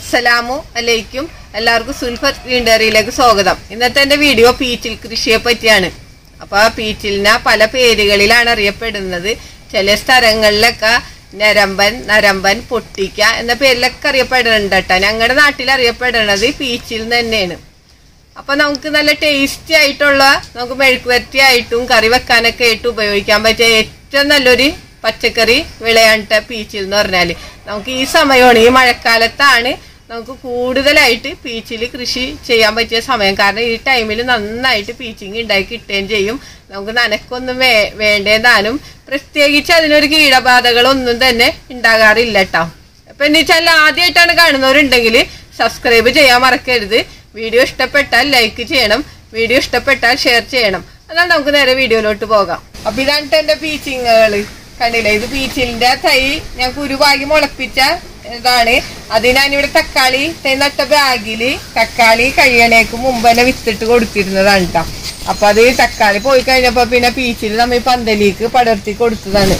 അസ്സലാമു അലൈക്കും എല്ലാവർക്കും സുൽഫത്ത് ഗ്രീൻഡറിയിലേക്ക് സ്വാഗതം ഇന്നത്തെ എന്റെ വീഡിയോ പീച്ചിൽ കൃഷിയെ പറ്റിയാണ് അപ്പൊ ആ പീച്ചിലിനെ പല പേരുകളിലാണ് അറിയപ്പെടുന്നത് ചില സ്ഥലങ്ങളിലൊക്കെ നരമ്പൻ നരമ്പൻ പൊട്ടിക്ക എന്ന പേരിലൊക്കെ അറിയപ്പെടുന്നുണ്ട് കേട്ടോ ഞങ്ങളുടെ നാട്ടിൽ അറിയപ്പെടുന്നത് പീച്ചിൽ തന്നെയാണ് അപ്പൊ നമുക്ക് നല്ല ടേസ്റ്റി ആയിട്ടുള്ള നമുക്ക് മെഴുക്കുവരട്ടി ആയിട്ടും കറി വെക്കാനൊക്കെ ആയിട്ട് ഉപയോഗിക്കാൻ പറ്റിയ ഏറ്റവും നല്ലൊരു പച്ചക്കറി വിളയാണ്ട പീച്ചിൽ എന്ന് പറഞ്ഞാല് നമുക്ക് ഈ സമയമാണ് ഈ മഴക്കാലത്താണ് നമുക്ക് കൂടുതലായിട്ട് പീച്ചിൽ കൃഷി ചെയ്യാൻ പറ്റിയ സമയം കാരണം ഈ ടൈമിൽ നന്നായിട്ട് പീച്ചിങ് ഉണ്ടായി കിട്ടുകയും ചെയ്യും നമുക്ക് നനക്കൊന്നും വേ വേണ്ടതാനും പ്രത്യേകിച്ച് അതിനൊരു കീടബാധകളൊന്നും തന്നെ ഉണ്ടാകാറില്ല കേട്ടോ അപ്പൊ എന്ന് വെച്ചാൽ ആദ്യമായിട്ടാണ് കാണുന്നവരുണ്ടെങ്കിൽ സബ്സ്ക്രൈബ് ചെയ്യാൻ മറക്കരുത് വീഡിയോ ഇഷ്ടപ്പെട്ടാൽ ലൈക്ക് ചെയ്യണം വീഡിയോ ഇഷ്ടപ്പെട്ടാൽ ഷെയർ ചെയ്യണം എന്നാൽ നമുക്ക് നേരെ വീഡിയോയിലോട്ട് പോകാം അപ്പൊ ഇതാണ് എന്റെ പീച്ചിങ്ങുകള് കണ്ടില്ലേ ഇത് പീച്ചിലിന്റെ തൈ ഞാൻ കുരുവാകി മുളപ്പിച്ച ഇതാണ് അത് ഞാനിവിടെ തക്കാളി തൈ നട്ട ബാഗില് തക്കാളി കഴിയണേക്ക് മുമ്പ് തന്നെ വിത്തിട്ട് കൊടുത്തിരുന്നതാണ് കേട്ടോ അപ്പൊ അത് തക്കാളി പോയി കഴിഞ്ഞപ്പോ പിന്നെ പീച്ചിൽ നമ്മ ഈ പന്തലിക്ക് പടർത്തി കൊടുത്തതാണ്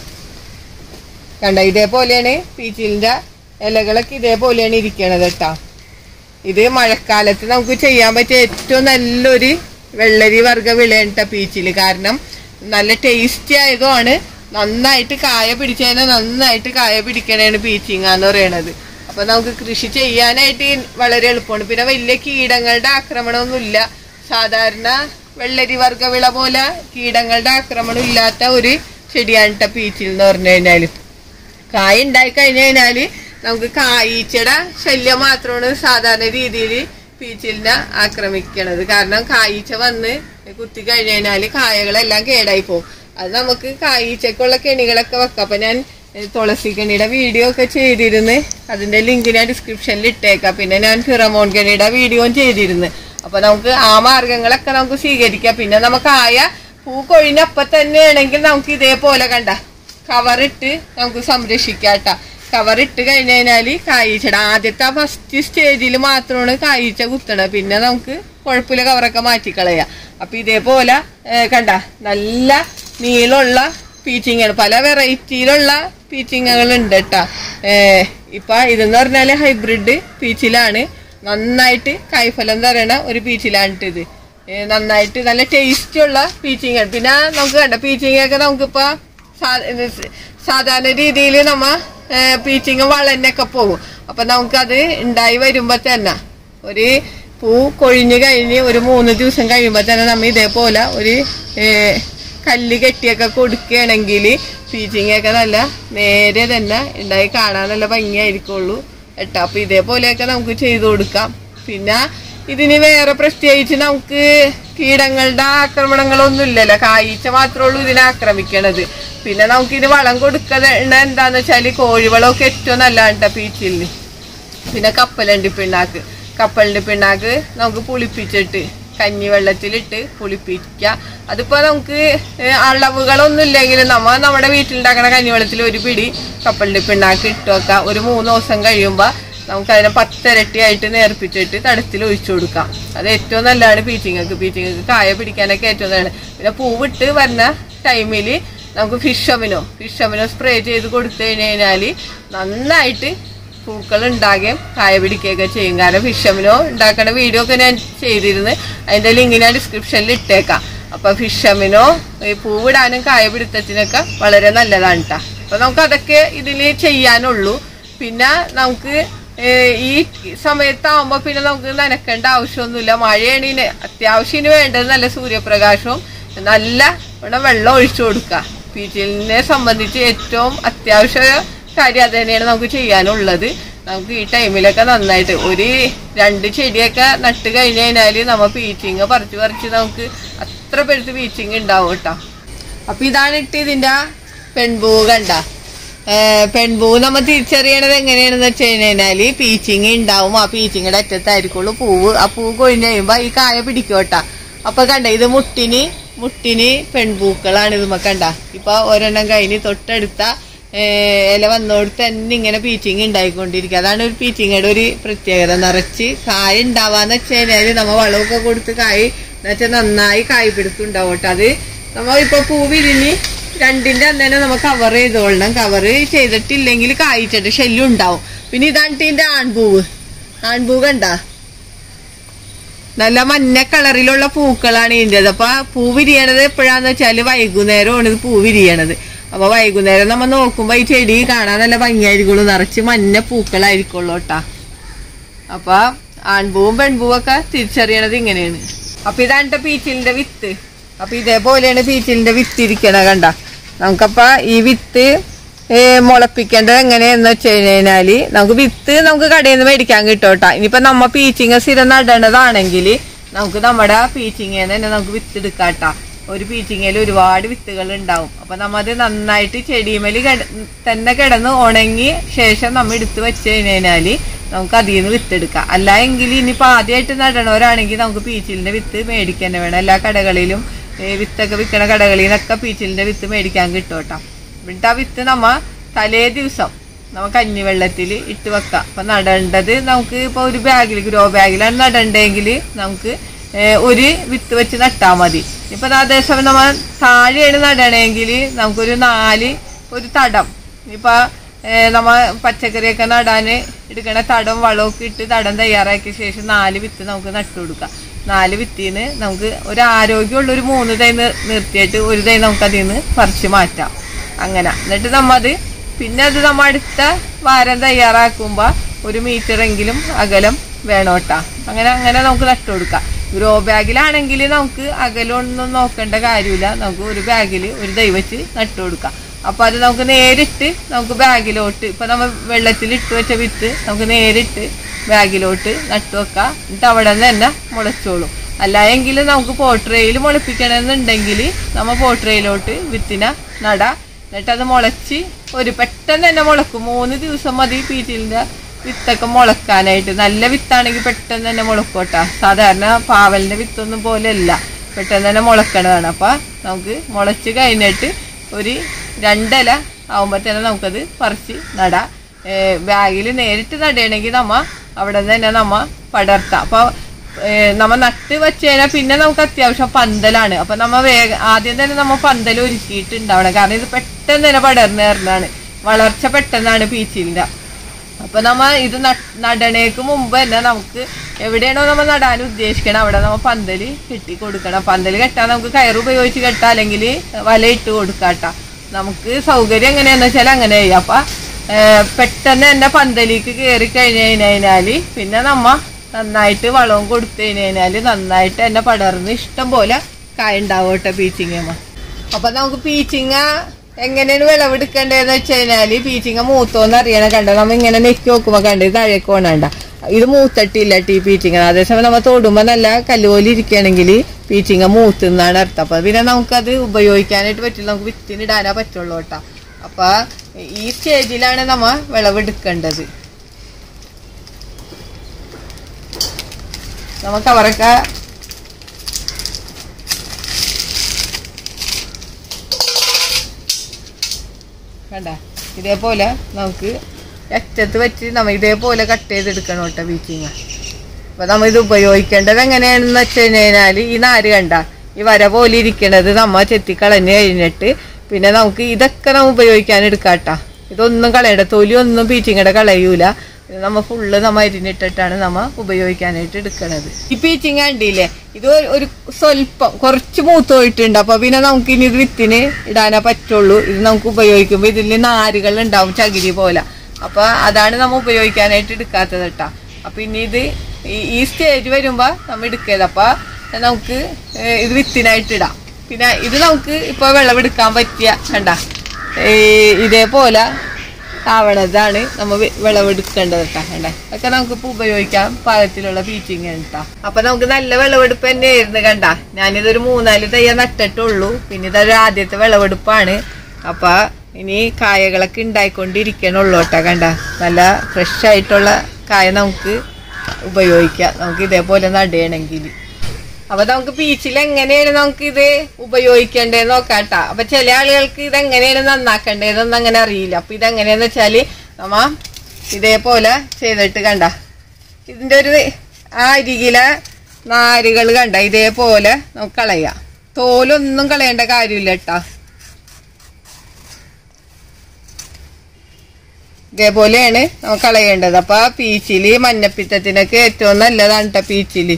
കണ്ട ഇതേപോലെയാണ് പീച്ചിലിന്റെ ഇലകളൊക്കെ ഇതേപോലെയാണ് ഇരിക്കണത് കേട്ടോ ഇത് മഴക്കാലത്ത് നമുക്ക് ചെയ്യാൻ പറ്റിയ ഏറ്റവും നല്ലൊരു വെള്ളരി വർഗ വിളയണ്ട പീച്ചില് കാരണം നല്ല ടേസ്റ്റി ആയതുമാണ് നന്നായിട്ട് കായ പിടിച്ചതിന് നന്നായിട്ട് കായ പിടിക്കണേണ് പീച്ചിങ്ങ എന്ന് പറയണത് അപ്പൊ നമുക്ക് കൃഷി ചെയ്യാനായിട്ട് വളരെ എളുപ്പമാണ് പിന്നെ വലിയ കീടങ്ങളുടെ ആക്രമണമൊന്നുമില്ല സാധാരണ വെള്ളരി വർഗ വിള പോലെ കീടങ്ങളുടെ ആക്രമണം ഇല്ലാത്ത ഒരു ചെടിയാണ് ട്ടോ പീച്ചിൽ എന്ന് പറഞ്ഞു കഴിഞ്ഞാല് കായ ഉണ്ടായി കഴിഞ്ഞു കഴിഞ്ഞാല് നമുക്ക് കായീച്ചയുടെ ശല്യം മാത്രമാണ് സാധാരണ രീതിയിൽ പീച്ചിലിനെ ആക്രമിക്കണത് കാരണം കായീച്ച വന്ന് കുത്തി കഴിഞ്ഞു കഴിഞ്ഞാല് കായകളെല്ലാം കേടായി പോകും അത് നമുക്ക് കായീച്ചക്കുള്ള കെണികളൊക്കെ വെക്കാം അപ്പൊ ഞാൻ ഏഹ്, തുളസി കെണിയുടെ വീഡിയോ ഒക്കെ ചെയ്തിരുന്നു അതിന്റെ ലിങ്ക് ഞാൻ ഡിസ്ക്രിപ്ഷനിൽ ഇട്ടേക്കാം പിന്നെ ഞാൻ ഫിറമോൺ കെണിയുടെ വീഡിയോയും ചെയ്തിരുന്നു അപ്പൊ നമുക്ക് ആ മാർഗങ്ങളൊക്കെ നമുക്ക് സ്വീകരിക്കാം പിന്നെ നമുക്ക് ആയ പൂ കൊഴിഞ്ഞപ്പ തന്നെയാണെങ്കിൽ നമുക്ക് ഇതേപോലെ കണ്ട കവറിട്ട് നമുക്ക് സംരക്ഷിക്കാട്ട കവറിട്ട് കഴിഞ്ഞ് കഴിഞ്ഞാല് കായ്ച്ചട ആദ്യത്തെ ഫസ്റ്റ് സ്റ്റേജിൽ മാത്രമാണ് കായ്ച്ച കുത്തണത് പിന്നെ നമുക്ക് കുഴപ്പമില്ല കവറൊക്കെ മാറ്റിക്കളയാം അപ്പൊ ഇതേപോലെ ഏ, കണ്ട നല്ല നീളമുള്ള പീച്ചിങ്ങാണ് പല വെറൈറ്റിയിലുള്ള പീച്ചിങ്ങകൾ ഉണ്ട് കേട്ടാ ഏഹ് ഇപ്പൊ ഇതെന്ന് പറഞ്ഞാല് ഹൈബ്രിഡ് പീച്ചിലാണ് നന്നായിട്ട് കായ്ഫലം തരണ ഒരു പീച്ചിലാണ് ഇത് ഏ, നന്നായിട്ട് നല്ല ടേസ്റ്റ് ഉള്ള പീച്ചിങ് ആണ് പിന്നെ നമുക്ക് കണ്ട പീച്ചിങ് ഒക്കെ നമുക്കിപ്പോ സാ- ഇത് സ് സാധാരണ രീതിയിൽ നമ്മ പീച്ചിങ് വളഞ്ഞൊക്കെ പോകും അപ്പൊ നമുക്കത് ഉണ്ടായി വരുമ്പോ തന്നെ ഒരു പൂ കൊഴിഞ്ഞ് കഴിഞ്ഞ് ഒരു മൂന്ന് ദിവസം കഴിയുമ്പോ തന്നെ നമ്മ ഇതേപോലെ ഒരു ഏ, കല്ല് കെട്ടിയൊക്കെ കൊടുക്കുകയാണെങ്കിൽ പീച്ചിങ് ഒക്കെ നല്ല നേരെ തന്നെ ഉണ്ടായി കാണാൻ നല്ല ഭംഗിയായിരിക്കുള്ളൂ കേട്ടോ അപ്പൊ ഇതേപോലെയൊക്കെ നമുക്ക് ചെയ്തു കൊടുക്കാം പിന്നെ ഇതിന് വേറെ പ്രത്യേകിച്ച് നമുക്ക് കീടങ്ങളുടെ ആക്രമണങ്ങളൊന്നും ഇല്ലല്ലോ കായ്ച്ച മാത്രമേ ഉള്ളൂ ഇതിനെ ആക്രമിക്കണത് പിന്നെ നമുക്ക് ഇതിന് വളം കൊടുക്കണ എന്താന്ന് വെച്ചാല് കോഴിവളമൊക്കെ ഏറ്റവും നല്ലതാണ് കേട്ടോ പീച്ചിലിന് പിന്നെ കപ്പലണ്ടി പിണ്ണാക്ക് കപ്പലിന്റെ പിണ്ണാക്ക് നമുക്ക് പുളിപ്പിച്ചിട്ട് കഞ്ഞിവെള്ളത്തിലിട്ട് പുളിപ്പിക്കുക അതിപ്പോ നമുക്ക് ഏഹ്, അളവുകളൊന്നും ഇല്ലെങ്കിലും നമ്മ നമ്മുടെ വീട്ടിലുണ്ടാക്കണ കഞ്ഞിവെള്ളത്തിൽ ഒരു പിടി കപ്പലിന്റെ പിണ്ണാക്ക് ഇട്ട് വെക്കാം ഒരു മൂന്ന് ദിവസം കഴിയുമ്പോ നമുക്ക് അതിനെ പത്തിരട്ടി ആയിട്ട് നേർപ്പിച്ചിട്ട് തടത്തിൽ ഒഴിച്ചു കൊടുക്കാം അത് ഏറ്റവും നല്ലതാണ് പീച്ചിങ്ങക്ക് പീച്ചിങ്ങക്ക് കായ പിടിക്കാനൊക്കെ ഏറ്റവും നല്ലതാണ് പിന്നെ പൂവിട്ട് വരുന്ന ടൈമിൽ നമുക്ക് ഫിഷമിനോ ഫിഷമിനോ സ്പ്രേ ചെയ്ത് കൊടുത്തു കഴിഞ്ഞ് കഴിഞ്ഞാല് നന്നായിട്ട് പൂക്കൾ ഉണ്ടാകുകയും കായ പിടിക്കുകയൊക്കെ ചെയ്യും കാരണം ഫിഷമിനോ ഉണ്ടാക്കുന്ന വീഡിയോ ഒക്കെ ഞാൻ ചെയ്തിരുന്നു അതിന്റെ ലിങ്ക് ഞാൻ ഡിസ്ക്രിപ്ഷനിൽ ഇട്ടേക്കാം അപ്പൊ ഫിഷമിനോ ഈ പൂവിടാനും കായ പിടുത്തത്തിനൊക്കെ വളരെ നല്ലതാണ് കേട്ടോ അപ്പൊ നമുക്ക് അതൊക്കെ ഇതിൽ ചെയ്യാനുള്ളൂ പിന്നെ നമുക്ക് ഏഹ്, ഈ സമയത്താവുമ്പോ പിന്നെ നമുക്ക് നനക്കേണ്ട ആവശ്യമൊന്നുമില്ല മഴയാണ് ഇതിന് അത്യാവശ്യത്തിന് വേണ്ടത് നല്ല സൂര്യപ്രകാശവും നല്ല ഇവിടെ വെള്ളം ഒഴിച്ചു കൊടുക്കുക പീച്ചിലിനെ സംബന്ധിച്ച് ഏറ്റവും അത്യാവശ്യ കാര്യം അത് തന്നെയാണ് നമുക്ക് ചെയ്യാനുള്ളത് നമുക്ക് ഈ ടൈമിലൊക്കെ നന്നായിട്ട് ഒരു രണ്ട് ചെടിയൊക്കെ നട്ട് കഴിഞ്ഞ് കഴിഞ്ഞാല് നമ്മ പീച്ചിങ് പറിച്ച് പറിച്ച് നമുക്ക് അത്ര പെരുത്ത് പീച്ചിങ് ഉണ്ടാവും കേട്ടോ അപ്പൊ ഇതാണ് ഇട്ട് ഇതിന്റെ പെൺപൂ കണ്ട ഏഹ് പെൺപൂ നമ്മ തിരിച്ചറിയണത് എങ്ങനെയാണെന്ന് വെച്ച് കഴിഞ്ഞാല് പീച്ചിങ് ഉണ്ടാവും ആ പീച്ചിങ്ങിന്റെ അറ്റത്തായിരിക്കുള്ളൂ പൂവ് ആ പൂവ് കൊഴിഞ്ഞ് കഴിയുമ്പോ ഈ കായ പിടിക്കും കേട്ടാ അപ്പൊ കണ്ട ഇത് മുട്ടിന് മുട്ടിന് പെൺപൂക്കളാണ് ഇത് കണ്ട ഇപ്പൊ ഒരെണ്ണം കഴിഞ്ഞ് തൊട്ടടുത്ത ഏഹ് ഇല വന്നോടത്ത് തന്നെ ഇങ്ങനെ പീച്ചിങ് ഉണ്ടായിക്കൊണ്ടിരിക്കുക അതാണ് ഒരു പീച്ചിങ്ങയുടെ ഒരു പ്രത്യേകത നിറച്ച് കായ ഉണ്ടാവാന്ന് വെച്ച് കഴിഞ്ഞാല് നമ്മ വളമൊക്കെ കൊടുത്ത് കായ് എന്ന് വെച്ചാൽ നന്നായി കായ് പിടുത്തുണ്ടാവും കേട്ടോ അത് നമ്മ ഇപ്പൊ പൂ വിരിഞ്ഞ് രണ്ടിന്റെ അന്ന് തന്നെ നമുക്ക് കവർ ചെയ്തോളണം കവർ ചെയ്തിട്ടില്ലെങ്കിൽ കായ്ച്ചിട്ട് ശല്യം ഉണ്ടാവും പിന്നെ ഇതാണ് ഇതിന്റെ ആൺപൂവ് ആൺപൂ കണ്ട നല്ല മഞ്ഞ കളറിലുള്ള പൂക്കളാണ് ഇതിൻ്റെത് അപ്പൊ പൂ വിരിയണത് എപ്പോഴാന്ന് വെച്ചാല് വൈകുന്നേരമാണ് ഇത് പൂ വിരിയണത് അപ്പൊ വൈകുന്നേരം നമ്മ നോക്കുമ്പോ ഈ ചെടി കാണാൻ നല്ല ഭംഗിയായിരിക്കുള്ളൂ നിറച്ച് മഞ്ഞ പൂക്കളായിരിക്കുള്ളൂ കേട്ടാ അപ്പൊ ആൺപൂവും പെൺപൂവും ഒക്കെ തിരിച്ചറിയണത് ഇങ്ങനെയാണ് അപ്പൊ ഇതാണ് ട്ടോ പീച്ചിലിന്റെ വിത്ത് അപ്പൊ ഇതേപോലെയാണ് പീച്ചിലിന്റെ വിത്ത് ഇരിക്കണ കണ്ട നമുക്കപ്പ ഈ വിത്ത് ഏ, മുളപ്പിക്കേണ്ടത് എങ്ങനെയെന്ന് വെച്ച് കഴിഞ്ഞാല് നമുക്ക് വിത്ത് നമുക്ക് കടയിൽ നിന്ന് മേടിക്കാൻ കിട്ടോട്ടാ ഇനിയിപ്പൊ നമ്മ പീച്ചിങ് സ്ഥിരം നടണതാണെങ്കിൽ നമുക്ക് നമ്മുടെ പീച്ചിങ്ങയിൽ തന്നെ നമുക്ക് വിത്ത് എടുക്കാട്ടാ ഒരു പീച്ചിങ്ങയിൽ ഒരുപാട് വിത്തുകൾ ഉണ്ടാവും അപ്പൊ നമ്മ അത് നന്നായിട്ട് ചെടിമേല് കിട- തന്നെ കിടന്ന് ഉണങ്ങി ശേഷം നമ്മ എടുത്ത് വെച്ച് കഴിഞ്ഞാല് നമുക്ക് അതിൽ നിന്ന് വിത്ത് എടുക്കാം അല്ല എങ്കിൽ ഇനിയിപ്പോ ആദ്യമായിട്ട് നടണവരാണെങ്കിൽ നമുക്ക് പീച്ചിലിന്റെ വിത്ത് മേടിക്കാൻ തന്നെ വേണം എല്ലാ കടകളിലും ഏ, വിത്തൊക്കെ വിൽക്കണ കടകളിൽ നിന്നൊക്കെ പീച്ചിലിന്റെ വിത്ത് മേടിക്കാൻ കിട്ടും എന്നിട്ട് ആ വിത്ത് നമ്മ തലേ ദിവസം നമ്മ കഞ്ഞിവെള്ളത്തിൽ ഇട്ട് വെക്കാം അപ്പൊ നടേണ്ടത് നമുക്ക് ഇപ്പൊ ഒരു ബാഗിൽ ഗ്രോ ബാഗിലാണ് നടണ്ടെങ്കിൽ നമുക്ക് ഏ, ഒരു വിത്ത് വെച്ച് നട്ടാ മതി ഇപ്പൊ അതേസമയം നമ്മ താഴെയാണ് നടണമെങ്കിൽ നമുക്കൊരു നാല് ഒരു തടം ഇപ്പൊ ഏ, നമ്മ പച്ചക്കറിയൊക്കെ നടാന് എടുക്കണ തടം വളമൊക്കെ ഇട്ട് തടം തയ്യാറാക്കിയ ശേഷം നാല് വിത്ത് നമുക്ക് നട്ടു കൊടുക്കാം നാല് വിത്തിന് നമുക്ക് ഒരു ആരോഗ്യമുള്ള ഒരു മൂന്ന് തൈ നിർ- നിർത്തിയിട്ട് ഒരു തൈ നമുക്ക് അതിൽ നിന്ന് പറിച്ച് മാറ്റാം അങ്ങനെ എന്നിട്ട് നമ്മത് പിന്നെ അത് നമ്മ അടുത്ത വാരം തയ്യാറാക്കുമ്പോ ഒരു മീറ്റർ എങ്കിലും അകലം വേണോട്ടാ അങ്ങനെ അങ്ങനെ നമുക്ക് നട്ടു കൊടുക്കാം ഗ്രോ ബാഗിലാണെങ്കിൽ നമുക്ക് അകലമൊന്നും നോക്കേണ്ട കാര്യമില്ല നമുക്ക് ഒരു ബാഗിൽ ഒരു തൈ വെച്ച് നട്ടു കൊടുക്കാം അപ്പൊ അത് നമുക്ക് നേരിട്ട് നമുക്ക് ബാഗിലോട്ട് ഇപ്പൊ നമ്മൾ വെള്ളത്തിൽ ഇട്ട് വെച്ച വിത്ത് നമുക്ക് നേരിട്ട് ബാഗിലോട്ട് നട്ടു വെക്കാം എന്നിട്ട് അവിടെ നിന്ന് തന്നെ മുളച്ചോളും അല്ല എങ്കിൽ നമുക്ക് പോട്രയിൽ മുളപ്പിക്കണമെന്നുണ്ടെങ്കിൽ നമ്മ പോട്രയിലോട്ട് വിത്തിനെ നടാം എന്നിട്ട് അത് മുളച്ച് ഒരു പെട്ടെന്ന് തന്നെ മുളക്കും മൂന്ന് ദിവസം മതി പീച്ചിലിന്റെ വിത്തൊക്കെ മുളക്കാനായിട്ട് നല്ല വിത്താണെങ്കിൽ പെട്ടെന്ന് തന്നെ മുളക്കോട്ടാ സാധാരണ പാവലിന്റെ വിത്തൊന്നും പോലെയല്ല പെട്ടെന്ന് തന്നെ മുളക്കണതാണ് അപ്പൊ നമുക്ക് മുളച്ച് കഴിഞ്ഞിട്ട് ഒരു രണ്ടില ആവുമ്പോ തന്നെ നമുക്കത് പറിച്ച് നടാം ബാഗിൽ നേരിട്ട് നടയണമെങ്കിൽ നമ്മ അവിടെ നിന്ന് തന്നെ നമ്മ പടർത്താം അപ്പൊ ഏഹ് നമ്മ നട്ട് വെച്ച് കഴിഞ്ഞാൽ പിന്നെ നമുക്ക് അത്യാവശ്യം പന്തലാണ് അപ്പൊ നമ്മ വേഗ ആദ്യം തന്നെ നമ്മ പന്തൽ ഒരുക്കിയിട്ടുണ്ടാവണം കാരണം ഇത് പെട്ടെന്ന് തന്നെ പടർന്നു കയറുന്നതാണ് വളർച്ച പെട്ടെന്നാണ് പീച്ചിലിന്റെ അപ്പൊ നമ്മ ഇത് നട്ട് നടണേക്ക് മുമ്പ് തന്നെ നമുക്ക് എവിടെയാണോ നമ്മ നടാൻ ഉദ്ദേശിക്കണം അവിടെ നമ്മ പന്തല് കെട്ടി കൊടുക്കണം പന്തല് കെട്ടാൻ നമുക്ക് കയറ് ഉപയോഗിച്ച് കെട്ടാം അല്ലെങ്കിൽ വല ഇട്ട് കൊടുക്കാട്ട നമുക്ക് സൗകര്യം എങ്ങനെയാന്ന് വെച്ചാൽ അങ്ങനെ ചെയ്യാം അപ്പൊ ഏഹ് പെട്ടെന്ന് തന്നെ പന്തലിക്ക് കയറി കഴിഞ്ഞ് കഴിഞ്ഞാല് പിന്നെ നമ്മ നന്നായിട്ട് വളവും കൊടുത്തു കഴിഞ്ഞാല് നന്നായിട്ട് തന്നെ പടർന്ന് ഇഷ്ടം പോലെ കായ ഉണ്ടാവട്ടെ പീച്ചിങ്ങമ്മ അപ്പൊ നമുക്ക് പീച്ചിങ്ങ എങ്ങനെയാണ് വിളവെടുക്കേണ്ടതെന്ന് വെച്ച് കഴിഞ്ഞാല് പീച്ചിങ്ങ മൂത്തോന്ന് അറിയണം കണ്ട നമ്മ ഇങ്ങനെ നെക്കി നോക്കുമ്പോ കണ്ട് താഴേക്ക് പോണണ്ട ഇത് മൂത്തട്ടില്ല ടീ പീച്ചിങ്ങ അതേസമയം നമ്മ തൊടുമ്പോ നല്ല കല്ലുപോലെ ഇരിക്കുകയാണെങ്കിൽ പീച്ചിങ്ങ മൂത്തുന്നാണ് അർത്ഥം അപ്പൊ പിന്നെ നമുക്കത് ഉപയോഗിക്കാനായിട്ട് പറ്റില്ല നമുക്ക് വിത്തിനിടാനാ പറ്റുള്ളൂ കേട്ടോ അപ്പൊ ഈ സ്റ്റേജിലാണ് നമ്മ വിളവെടുക്കേണ്ടത് നമുക്ക് അവരൊക്കെ കണ്ട ഇതേപോലെ നമുക്ക് അറ്റത്ത് വെച്ച് നമ്മ ഇതേപോലെ കട്ട് ചെയ്തെടുക്കണം കേട്ടോ ബീച്ചിങ് അപ്പൊ നമ്മ ഇത് ഉപയോഗിക്കേണ്ടത് എങ്ങനെയാണെന്ന് വെച്ച് കഴിഞ്ഞാല് ഈ നാര് കണ്ട ഈ വര പോലെ ഇരിക്കണത് നമ്മ ചെത്തിക്കളഞ്ഞ് കഴിഞ്ഞിട്ട് പിന്നെ നമുക്ക് ഇതൊക്കെ നമ്മ ഉപയോഗിക്കാൻ എടുക്കാട്ടാ ഇതൊന്നും കളയണ്ട തൊലി ഒന്നും പീച്ചിങ്ങടെ കളയൂല ഇത് നമ്മ ഫുള്ള് നമ്മ അരിഞ്ഞിട്ടിട്ടാണ് നമ്മ ഉപയോഗിക്കാനായിട്ട് എടുക്കണത് ഈ പീച്ചിങ് കണ്ടില്ലേ ഇത് ഒരു- ഒരു സ്വല്പം കുറച്ച് മൂത്ത് പോയിട്ടുണ്ട് അപ്പൊ പിന്നെ നമുക്ക് ഇനി ഇത് വിത്തിന് ഇടാനേ പറ്റുള്ളൂ ഇത് നമുക്ക് ഉപയോഗിക്കുമ്പോൾ ഇതിൽ നാരുകൾ ഉണ്ടാവും ചകിരി പോലെ അപ്പൊ അതാണ് നമ്മ ഉപയോഗിക്കാനായിട്ട് എടുക്കാത്തത് കേട്ടാ അപ്പൊ ഇനി ഇത് ഈ- ഈ സ്റ്റേജ് വരുമ്പോ നമ്മ എടുക്കരുത് അപ്പൊ നമുക്ക് ഏഹ് ഇത് വിത്തിനായിട്ട് ഇടാം പിന്നെ ഇത് നമുക്ക് ഇപ്പൊ വിളവെടുക്കാൻ പറ്റിയ കണ്ട ഇതേപോലെ ആവണതാണ് നമ്മ വി- വിളവെടുക്കേണ്ടത് കേട്ടാ കണ്ട അതൊക്കെ നമുക്ക് ഇപ്പൊ ഉപയോഗിക്കാം പാകത്തിലുള്ള പീച്ചിങ് കേട്ടാ അപ്പൊ നമുക്ക് നല്ല വിളവെടുപ്പ് തന്നെയായിരുന്നു കണ്ട ഞാനിതൊരു മൂന്നാല് തയ്യ നട്ടിട്ടുള്ളൂ പിന്നെ ഇതൊരു ആദ്യത്തെ വിളവെടുപ്പാണ് അപ്പൊ ഇനി കായകളൊക്കെ ഉണ്ടായിക്കൊണ്ടിരിക്കണുള്ളൂ കേട്ടാ കണ്ട നല്ല ഫ്രഷ് ആയിട്ടുള്ള കായ നമുക്ക് ഉപയോഗിക്കാം നമുക്ക് ഇതേപോലെ നടയണമെങ്കിൽ അപ്പൊ നമുക്ക് പീച്ചിൽ എങ്ങനെയാണ് നമുക്ക് ഇത് ഉപയോഗിക്കേണ്ടത് നോക്കാട്ടാ അപ്പൊ ചില ആളുകൾക്ക് ഇത് എങ്ങനെയാണ് നന്നാക്കേണ്ടതെന്നൊന്നും അങ്ങനെ അറിയില്ല അപ്പൊ ഇതെങ്ങനെയാന്ന് വെച്ചാല് നമ്മ ഇതേപോലെ ചെയ്തിട്ട് കണ്ട ഇതിന്റെ ഒരു ആ അരികിലെ നാരുകൾ കണ്ട ഇതേപോലെ നമുക്ക് കളയാം തോലൊന്നും കളയേണ്ട കാര്യമില്ല കേട്ടാ ഇതേപോലെയാണ് നമുക്ക് കളയേണ്ടത് അപ്പൊ ആ പീച്ചില് മഞ്ഞപ്പിത്തത്തിനൊക്കെ ഏറ്റവും നല്ലതാണ് കേട്ടോ പീച്ചില്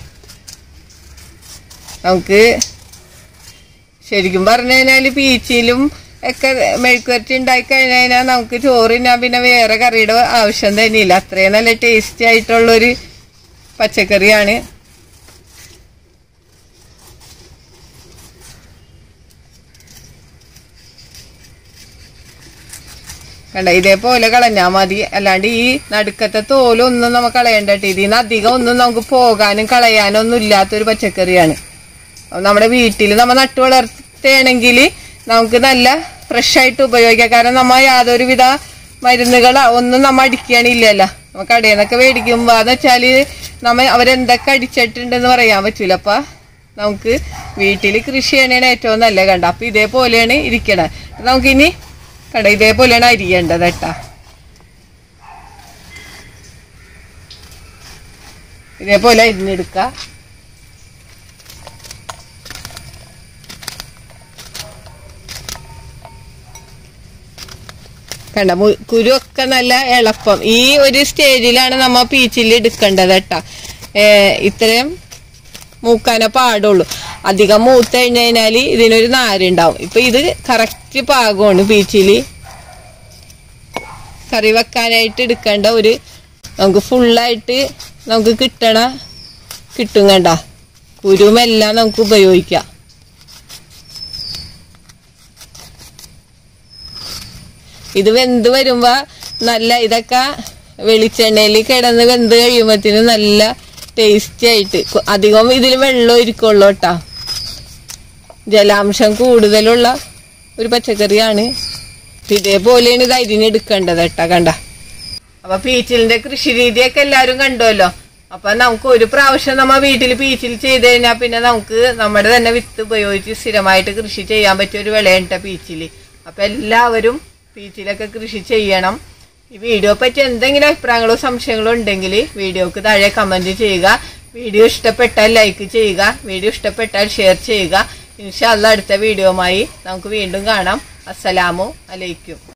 നമുക്ക് ശരിക്കും പറഞ്ഞു കഴിഞ്ഞാല് പീച്ചിലും ഒക്കെ മെഴുക്കുവരട്ടി ഉണ്ടാക്കി കഴിഞ്ഞാൽ നമുക്ക് ചോറിനാ പിന്നെ വേറെ കറിയുടെ ആവശ്യം തന്നെയില്ല അത്രയും നല്ല ടേസ്റ്റി ആയിട്ടുള്ളൊരു പച്ചക്കറിയാണ് കണ്ട ഇതേപോലെ കളഞ്ഞാ മതി അല്ലാണ്ട് ഈ നടുക്കത്തെ തോലൊന്നും നമുക്ക് കളയണ്ട കേട്ടോ ഇതിൽ നിന്ന് അധികം ഒന്നും നമുക്ക് പോകാനും കളയാനും ഒന്നും ഇല്ലാത്തൊരു പച്ചക്കറിയാണ് അപ്പൊ നമ്മുടെ വീട്ടിൽ നമ്മ നട്ടു വളർത്തുകയാണെങ്കിൽ നമുക്ക് നല്ല ഫ്രഷ് ആയിട്ട് ഉപയോഗിക്കാം കാരണം നമ്മ യാതൊരുവിധ മരുന്നുകൾ ഒന്നും നമ്മ അടിക്കണില്ലല്ലോ നമ്മ കടയിൽ നിന്നൊക്കെ മേടിക്കുമ്പോ എന്ന് വെച്ചാല് നമ്മ അവരെന്തൊക്കെ അടിച്ചിട്ടുണ്ടെന്ന് പറയാൻ പറ്റൂല അപ്പൊ നമുക്ക് വീട്ടിൽ കൃഷി ചെയ്യണതാണ് ഏറ്റവും നല്ല കണ്ട അപ്പൊ ഇതേപോലെയാണ് ഇരിക്കണത് നമുക്കിനി കണ്ട ഇതേപോലെയാണ് അരിയേണ്ടത് കേട്ടാ ഇതേപോലെ അരിഞ്ഞെടുക്ക കണ്ട മു- കുരുവൊക്കെ നല്ല എളുപ്പം ഈ ഒരു സ്റ്റേജിലാണ് നമ്മ പീച്ചിൽ എടുക്കേണ്ടത് കേട്ടാ ഏ, ഇത്രയും മൂക്കാനേ പാടുള്ളൂ അധികം മൂത്ത് കഴിഞ്ഞ് കഴിഞ്ഞാല് ഇതിനൊരു നാരുണ്ടാവും ഇപ്പൊ ഇത് കറക്റ്റ് പാകമാണ് പീച്ചില് കറി വെക്കാനായിട്ട് എടുക്കേണ്ട ഒരു നമുക്ക് ഫുള്ളായിട്ട് നമുക്ക് കിട്ടണ കിട്ടും കണ്ട കുരുമെല്ലാം നമുക്ക് ഉപയോഗിക്കാം ഇത് വെന്ത് വരുമ്പോ നല്ല ഇതൊക്കെ വെളിച്ചെണ്ണയിൽ കിടന്ന് വെന്ത് കഴിയുമ്പത്തിന് നല്ല ടേസ്റ്റി ആയിട്ട് കൊ- അധികം ഇതിൽ വെള്ളം ഇരിക്കുള്ളൂ കേട്ടാ ജലാംശം കൂടുതലുള്ള ഒരു പച്ചക്കറിയാണ് അപ്പൊ ഇതേപോലെയാണ് ഇത് അരിഞ്ഞെടുക്കേണ്ടത് കേട്ടാ കണ്ട അപ്പൊ പീച്ചിലിന്റെ കൃഷി രീതിയൊക്കെ എല്ലാരും കണ്ടുവല്ലോ അപ്പൊ നമുക്ക് ഒരു പ്രാവശ്യം നമ്മ വീട്ടിൽ പീച്ചിൽ ചെയ്ത് കഴിഞ്ഞാൽ പിന്നെ നമുക്ക് നമ്മുടെ തന്നെ വിത്ത് ഉപയോഗിച്ച് സ്ഥിരമായിട്ട് കൃഷി ചെയ്യാൻ പറ്റിയ ഒരു വിളയുണ്ട പീച്ചില് അപ്പൊ എല്ലാവരും പീച്ചിലൊക്കെ കൃഷി ചെയ്യണം ഈ വീഡിയോ പറ്റി എന്തെങ്കിലും അഭിപ്രായങ്ങളോ സംശയങ്ങളോ ഉണ്ടെങ്കിൽ വീഡിയോക്ക് താഴെ കമന്റ് ചെയ്യുക വീഡിയോ ഇഷ്ടപ്പെട്ടാൽ ലൈക്ക് ചെയ്യുക വീഡിയോ ഇഷ്ടപ്പെട്ടാൽ ഷെയർ ചെയ്യുക ഇൻഷാല്ല അടുത്ത വീഡിയോയുമായി നമുക്ക് വീണ്ടും കാണാം അസ്സലാമു അലൈക്കും